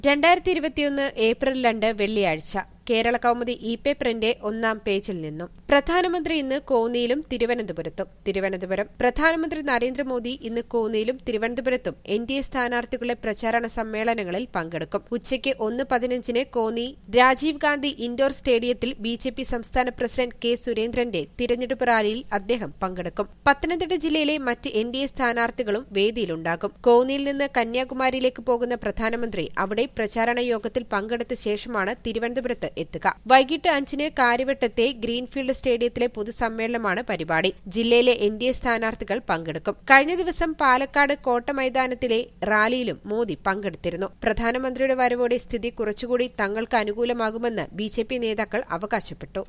രണ്ടായിരത്തി ഇരുപത്തിയൊന്ന് ഏപ്രിൽ രണ്ട് വെള്ളിയാഴ്ച കേരള കൗമുദി ഇ പേപ്പറിന്റെ ഒന്നാം പേജിൽ നിന്നും പ്രധാനമന്ത്രി ഇന്ന് കോന്നിയിലും തിരുവനന്തപുരത്തും തിരുവനന്തപുരം പ്രധാനമന്ത്രി നരേന്ദ്രമോദി ഇന്ന് കോന്നിയിലും തിരുവനന്തപുരത്തും എൻ ഡി എ സ്ഥാനാർത്ഥികളുടെ പ്രചാരണ സമ്മേളനങ്ങളിൽ പങ്കെടുക്കും ഉച്ചയ്ക്ക് ഒന്ന് പതിനഞ്ചിന് കോന്നി രാജീവ് ഗാന്ധി ഇൻഡോർ സ്റ്റേഡിയത്തിൽ ബി ജെ പി സംസ്ഥാന പ്രസിഡന്റ് കെ സുരേന്ദ്രന്റെ തിരഞ്ഞെടുപ്പ് റാലിയിൽ അദ്ദേഹം പങ്കെടുക്കും പത്തനംതിട്ട ജില്ലയിലെ മറ്റ് എൻ ഡി എ സ്ഥാനാർത്ഥികളും വേദിയിലുണ്ടാകും കോന്നിയിൽ നിന്ന് കന്യാകുമാരിയിലേക്ക് പോകുന്ന പ്രധാനമന്ത്രി അവിടെ പ്രചാരണ യോഗത്തിൽ പങ്കെടുത്ത ശേഷമാണ് തിരുവനന്തപുരത്ത് എത്തുക വൈകിട്ട് അഞ്ചിന് കാര്യവട്ടത്തെ ഗ്രീൻഫീൽഡ് സ്റ്റേഡിയത്തിലെ പൊതുസമ്മേളനമാണ് പരിപാടി ജില്ലയിലെ എൻ ഡി എ സ്ഥാനാർത്ഥികൾ പങ്കെടുക്കും കഴിഞ്ഞ ദിവസം പാലക്കാട് കോട്ട മൈതാനത്തിലെ റാലിയിലും മോദി പങ്കെടുത്തിരുന്നു പ്രധാനമന്ത്രിയുടെ വരവോടെ സ്ഥിതി കുറച്ചുകൂടി തങ്ങൾക്ക് അനുകൂലമാകുമെന്ന് ബി നേതാക്കൾ അവകാശപ്പെട്ടു